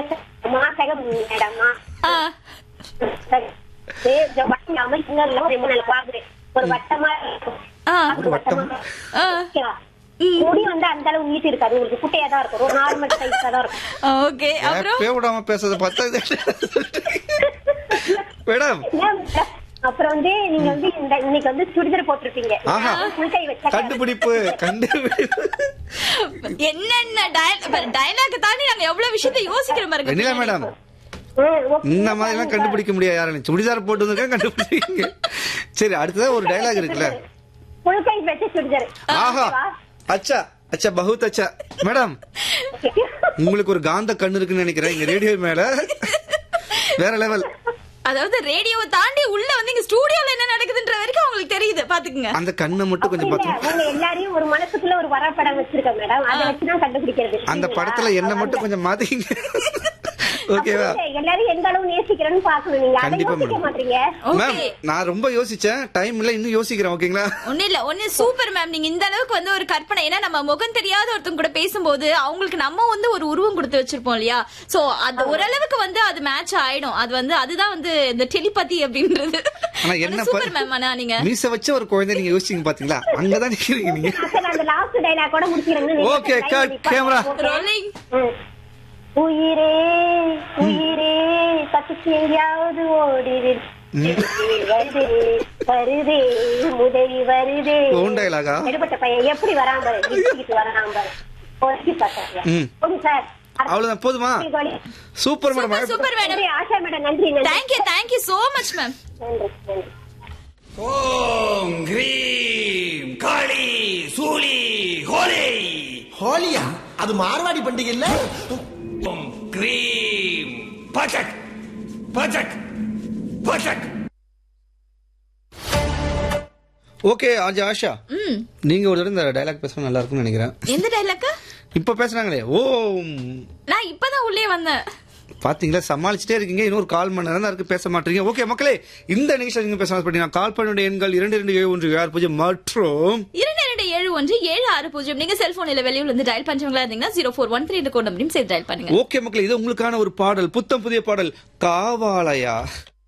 மாசகம் மேடம்மா ஆ, வட்டாம இன்னொரு ஒரு மூணு பாக்குறேன் ஒரு வட்டமா இருக்கும். ஆ, ஒரு வட்டமா ஆ. ஓகேவா? முடி வந்து அந்த அளவு நீட்டு இருக்காது உங்களுக்கு குட்டையா தான் இருக்கும் ஒரு நார்மல் சைஸா தான் இருக்கும் ஓகே அப்புறம் பே விடாம பேசுறத பார்த்தா இது- மேடம் ஏன் madam? அப்புறம் வந்து நீங்க வந்து இந்த இன்னைக்கு வந்து சுடிதார் போட்டிருப்பீங்க ஆஹா. ஃபுல் கை வச்சா கண்டுபிடிப்பு கண்டுபிடிப்பு என்னென்ன டயலாக் தாண்டி நாங்க எவ்வளவு விஷயத்தை யோசிக்கிறோம் பாருங்க வெண்ணிலா மேடம் ம், okay. இந்த மாதிரி எல்லாம் கண்டுபிடிக்க முடியாது யாரும் சுடிதார் போட்டு வந்திருக்கா கண்டுபிடிங்க சரி அடுத்ததா ஒரு டயலாக் இருக்குல்ல ஃபுல் கை வச்ச சுடிதார் ஆஹா அச்சா அச்சா பகுத் அச்சா மேடம் உங்களுக்கு ஒரு காந்த கண்ணு இருக்குன்னு நினைக்கிறேன் இங்க ரேடியோ மேல வேற லெவல் அதாவது ரேடியோவை தாண்டி உள்ள வந்து இங்க ஸ்டூடியோல என்ன நடக்குதுன்ற வரைக்கும் உங்களுக்கு தெரியுது பாத்துக்குங்க அந்த கண்ணை மட்டும் கொஞ்சம் இல்ல, பார்த்து உங்க எல்லாரையும் ஒரு மனசுக்குள்ள ஒரு வரப்படம் வச்சிருக்கேன் மேடம் அதை வச்சுதான் கண்டுபிடிக்கிறது அந்த படத்துல என்ன மட்டும் கொஞ்சம் மாத்திங்க ஓகேவா அப்படி இல்ல, எல்லாரையும் எந்த அளவு நேசிக்கிறேன்னு பாக்கணும் நீங்க அதை கண்டிப்பா யோசிக்க madam. மாட்டீங்க மேம் ஓகே நான் ரொம்ப யோசிச்சேன் டைம் இல்ல இன்னும் யோசிக்கிறேன் ஓகேங்களா ஒண்ணு இல்ல ஒண்ணு சூப்பர் மேம் நீங்க இந்த அளவுக்கு வந்து ஒரு கற்பனை ஏன்னா நம்ம முகம் தெரியாத ஒருத்தங்க கூட பேசும்போது அவங்களுக்கு நம்ம வந்து ஒரு உருவம் கொடுத்து வச்சிருப்போம் இல்லையா சோ அந்த ஓரளவுக்கு வந்து அது மேட்ச் ஆயிடும் அது வந்து அதுதான் வந்து இந்த டெலிபதி அப்படின்றது ஆனா என்ன சூப்பர் மேம் ஆனா நீங்க மீச வச்ச ஒரு குழந்தை நீங்க யோசிச்சீங்க பாத்தீங்களா அங்கதான் நிக்கிறீங்க நீங்க சரி, அந்த லாஸ்ட் டைலாக் கூட முடிச்சிருங்க Okay, cut, camera. ரோலிங் உயிரே உயிரே பக்கத்து எங்கேயாவது ஓடிடு வருதே வருதே உதவி வருதே ஓன் dialogue-ஆ? எடுபட்ட பையன் எப்படி வராம பாரு டிஸ்ட்ரிக்ட் வராம பாரு ஒருத்தி பார்த்தாங்க ம். போதும் சார் அவ்வளவுதான் போதுமா சூப்பர் மேடம் சூப்பர் மேடம் நன்றி, ஆஷா மேடம் நன்றி நன்றி thank you thank you so much ma'am நன்றி நன்றி ஓம் கிரீம் காளி சூலி ஹோலி ஹோலியா அது மார்வாடி பண்டிகை இல்ல ஓம் கிரீம் பச்சக் பச்சக் பச்சக் ஓகே ஆஜ் ஆஷா நீங்க ஒரு தடவை இந்த டைலாக் பேச நல்லா இருக்கும்னு நினைக்கிறேன் எந்த டைலாக் இப்ப பேசுறாங்களே ஓம் நான் இப்பதான் உள்ளே வந்தேன் பாத்தீங்களா சமாளிச்சுட்டே இருக்கீங்க இன்னொரு கால் மணி நேரம் தான் இருக்கு பேச மாட்டீங்க ஓகே மக்களே இந்த நிகழ்ச்சியில் நீங்க பேச பார்த்தீங்கன்னா கால் பண்ணுடைய எண்கள் இரண்டு இரண்டு ஏழு ஒன்று ஆறு பூஜ்ஜியம் மற்றும் இரண்டு இரண்டு ஏழு ஒன்று ஏழு ஆறு பூஜ்ஜியம் நீங்க செல்போன் இல்ல வெளியூர்ல இருந்து டயல் பண்றவங்களா இருந்தீங்கன்னா zero four one three code நம்பரையும் சேர்த்து டயல் பண்ணுங்க ஓகே மக்களே இது உங்களுக்கான ஒரு பாடல் புத்தம் புதிய பாடல் காவாலயா